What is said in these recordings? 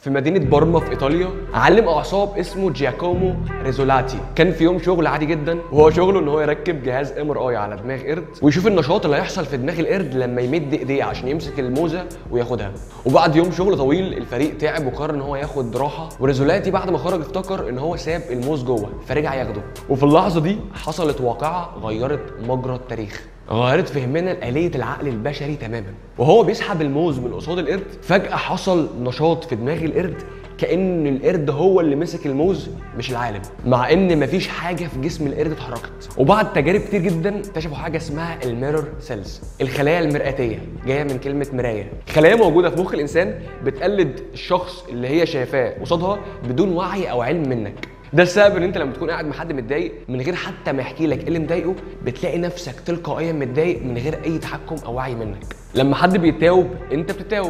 في مدينه بارما في ايطاليا عالم اعصاب اسمه جياكومو ريزولاتي كان في يوم شغل عادي جدا وهو شغله ان هو يركب جهاز ام ار اي على دماغ قرد ويشوف النشاط اللي هيحصل في دماغ القرد لما يمد ايديه عشان يمسك الموزه وياخدها وبعد يوم شغل طويل الفريق تعب وقرر ان هو ياخد راحه وريزولاتي بعد ما خرج افتكر ان هو ساب الموز جوه فرجع ياخده وفي اللحظه دي حصلت واقعه غيرت مجرى التاريخ غيرت فهمنا لآلية العقل البشري تماما وهو بيسحب الموز من قصاد القرد فجأة حصل نشاط في دماغ القرد كأن القرد هو اللي مسك الموز مش العالم مع ان مفيش حاجة في جسم القرد اتحركت وبعد تجارب كتير جدا اكتشفوا حاجة اسمها الميرور سيلز الخلايا المرآتية جاية من كلمة مراية خلايا موجودة في مخ الإنسان بتقلد الشخص اللي هي شايفاه قصادها بدون وعي أو علم منك ده السبب ان انت لما تكون قاعد مع حد متضايق من غير حتى ما يحكي لك ايه اللي مضايقه بتلاقي نفسك تلقائيا متضايق من غير اي تحكم او وعي منك لما حد بيتاوب انت بتتاوب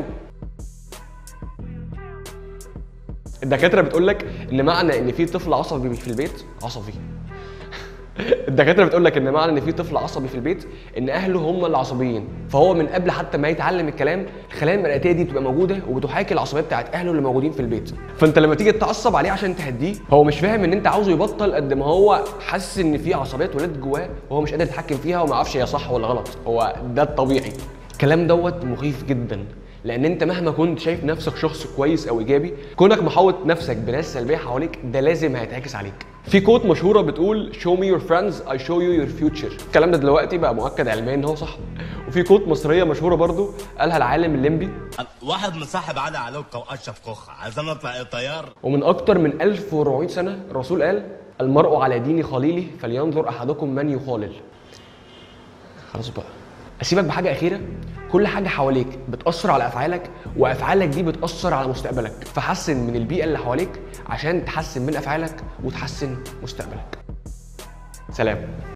الدكاتره بتقول لك ان معنى ان في طفل عصبي في البيت عصبي الدكاتره بتقول لك ان معنى ان في طفل عصبي في البيت ان اهله هم اللي عصبيين فهو من قبل حتى ما يتعلم الكلام الخلايا المرئتيه دي بتبقى موجوده وبتحاكي العصبيه بتاعت اهله اللي موجودين في البيت فانت لما تيجي تتعصب عليه عشان تهديه هو مش فاهم ان انت عاوزه يبطل قد ما هو حاسس ان في عصبيات ولدت جواه وهو مش قادر يتحكم فيها وما يعرفش هي صح ولا غلط هو ده الطبيعي الكلام دوت مخيف جدا لان انت مهما كنت شايف نفسك شخص كويس او ايجابي كونك محوط نفسك بناس سلبيه حواليك ده لازم هيتعكس عليك في كوت مشهوره بتقول show me your friends I show you your future الكلام ده دلوقتي بقى مؤكد علميا ان هو صح وفي كوت مصريه مشهوره برضو قالها العالم الليمبي واحد مصاحب علي علوكة واشرف كوخة عايزين نطلع طيار ومن اكتر من 1400 سنه الرسول قال المرء على دين خليله فلينظر احدكم من يخالل خلاص بقى اسيبك بحاجه اخيره كل حاجه حواليك بتاثر على افعالك وافعالك دي بتاثر على مستقبلك فحسن من البيئه اللي حواليك عشان تحسن من افعالك وتحسن مستقبلك سلام